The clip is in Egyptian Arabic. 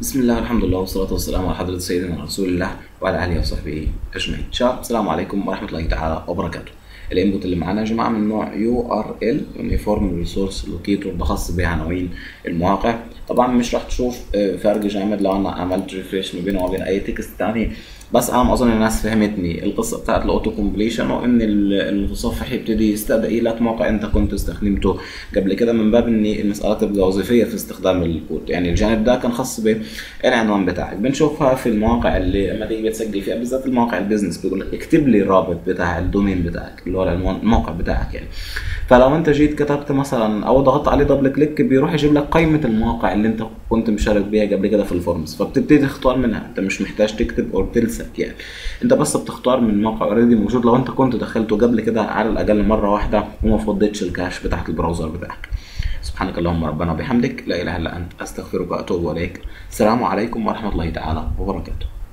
بسم الله والحمد لله والصلاة والسلام على حضرة سيدنا رسول الله وعلى آله وصحبه أجمعين. شباب السلام عليكم ورحمة الله تعالى وبركاته. الانبوت اللي معانا يا جماعة من نوع يو ار ال يونيفورم ريسورس لوكيتور ده خاص بعناوين المواقع. طبعا مش راح تشوف آه، فرق جامد لو انا عملت ريفريش ما بينه وبين اي تكست تاني بس انا اظن الناس فهمتني القصه بتاعت الاوتو كومبليشن وان ال- المتصفح يبتدي يستدعي لك موقع انت كنت استخدمته قبل كده من باب ان المساله تبقى وظيفيه في استخدام الكود يعني الجانب ده كان خاص بالعنوان بتاعك بنشوفها في المواقع اللي لما تيجي بتسجل فيها بالذات المواقع البيزنس بيقول لك اكتب لي الرابط بتاع الدومين بتاعك اللي هو العنوان الموقع بتاعك يعني فلو انت جيت كتبت مثلا او ضغطت عليه دبل كليك بيروح يجيب لك قائمه المواقع اللي انت كنت مشارك بيها قبل كده في الفورمز فبتبتدي تختار منها انت مش محتاج تكتب او تلسك يعني انت بس بتختار من موقع اوريدي موجود لو انت كنت دخلته قبل كده على الاقل مره واحده وما فضيتش الكاش بتاعت البراوزر بتاعك سبحانك اللهم ربنا وبحمدك لا اله الا انت استغفرك واتوب اليك السلام عليكم ورحمه الله تعالى وبركاته